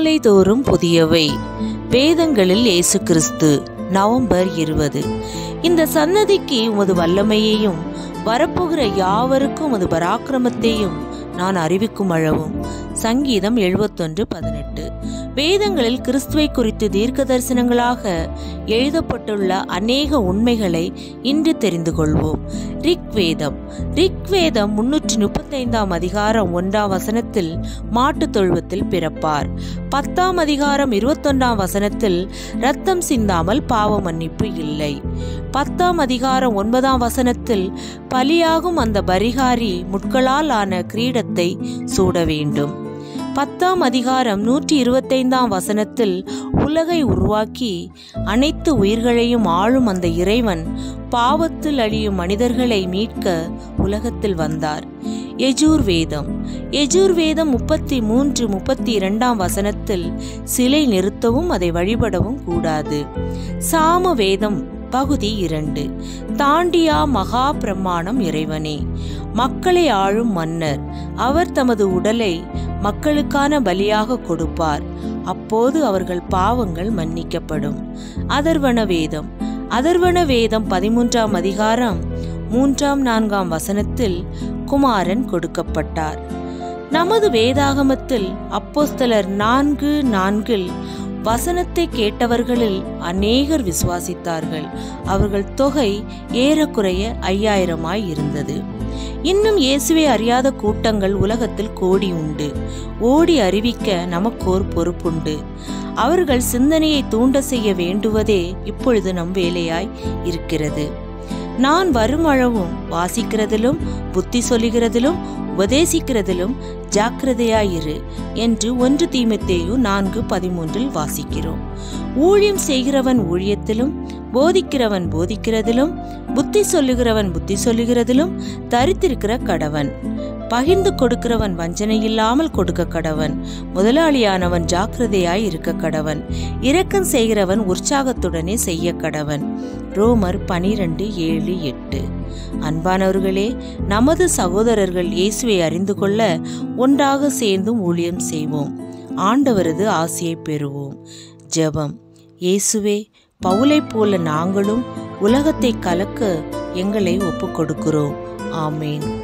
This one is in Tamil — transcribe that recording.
காலை தோறும் புதியவை வேதங்களில் இயேசு கிறிஸ்து நவம்பர் இருபது இந்த சன்னதிக்கு உமது வல்லமையையும் வரப்போகிற யாவருக்கும் உமது பராக்கிரமத்தையும் நான் அறிவிக்கும் அளவும் சங்கீதம் எழுபத்தொன்று பதினெட்டு வேதங்களில் கிறிஸ்துவை குறித்து தீர்க்க தரிசனங்களாக எழுதப்பட்டுள்ள அநேக உண்மைகளை இன்று தெரிந்து கொள்வோம் ரிக் வேதம் ரிக் வேதம் முன்னூற்றி முப்பத்தைந்தாம் அதிகாரம் ஒன்றாம் வசனத்தில் மாட்டுத் தொழுவத்தில் பிறப்பார் பத்தாம் அதிகாரம் இருபத்தொன்றாம் வசனத்தில் ரத்தம் சிந்தாமல் பாவ மன்னிப்பு இல்லை பத்தாம் அதிகாரம் ஒன்பதாம் வசனத்தில் பலியாகும் அந்த பரிகாரி முட்களால் ஆன கிரீடத்தை சூட வேண்டும் பத்தாம் அதிகாரம் நூற்றி இருபத்தைந்தாம் வசனத்தில் உலகை உருவாக்கி அனைத்து உயிர்களையும் ஆளும் அந்த இறைவன் பாவத்தில் அழியும் மனிதர்களை மீட்க உலகத்தில் வந்தார் எஜூர் வேதம் எஜூர் வேதம் முப்பத்தி மூன்று முப்பத்தி இரண்டாம் வசனத்தில் சிலை நிறுத்தவும் அதை வழிபடவும் கூடாது சாம வேதம் பகுதி இரண்டு தாண்டியா மகா பிரமாணம் இறைவனே மக்களை ஆளும் மன்னர் அவர் தமது உடலை மக்களுக்கான பலியாக கொடுப்பார் அப்போது அவர்கள் பாவங்கள் மன்னிக்கப்படும் அதர்வன வேதம் அதர்வன வேதம் பதிமூன்றாம் அதிகாரம் மூன்றாம் நான்காம் வசனத்தில் குமாரன் கொடுக்கப்பட்டார் நமது வேதாகமத்தில் அப்போஸ்தலர் நான்கு நான்கில் வசனத்தை கேட்டவர்களில் அநேகர் விசுவாசித்தார்கள் அவர்கள் தொகை ஏறக்குறைய ஐயாயிரமாய் இருந்தது இன்னும் இயேசுவை அறியாத கூட்டங்கள் உலகத்தில் கோடி உண்டு ஓடி அறிவிக்க நமக்கோர் பொறுப்புண்டு அவர்கள் சிந்தனையை தூண்ட செய்ய வேண்டுவதே இப்பொழுது நம் வேலையாய் இருக்கிறது நான் வருமளவும் வாசிக்கிறதிலும் புத்தி சொல்லுகிறதிலும் உபதேசிக்கிறதிலும் ஜாக்கிரதையாயிரு என்று ஒன்று தீமத்தேயு நான்கு பதிமூன்றில் வாசிக்கிறோம் ஊழியம் செய்கிறவன் ஊழியத்திலும் போதிக்கிறவன் போதிக்கிறதிலும் புத்தி சொல்லுகிறவன் புத்தி சொல்லுகிறதிலும் தரித்திருக்கிற கடவன் பகிர்ந்து கொடுக்கிறவன் வஞ்சனை இல்லாமல் கொடுக்க கடவன் முதலாளியானவன் ஜாக்கிரதையாய் இருக்க கடவன் இரக்கம் செய்கிறவன் உற்சாகத்துடனே செய்ய கடவன் ரோமர் பனிரெண்டு ஏழு எட்டு அன்பானவர்களே நமது சகோதரர்கள் இயேசுவை அறிந்து கொள்ள ஒன்றாக சேர்ந்தும் ஊழியம் செய்வோம் ஆண்டவரது ஆசையை பெறுவோம் ஜெபம் இயேசுவே பவுலைப் போல நாங்களும் உலகத்தை கலக்க எங்களை ஒப்புக் கொடுக்கிறோம் ஆமேன்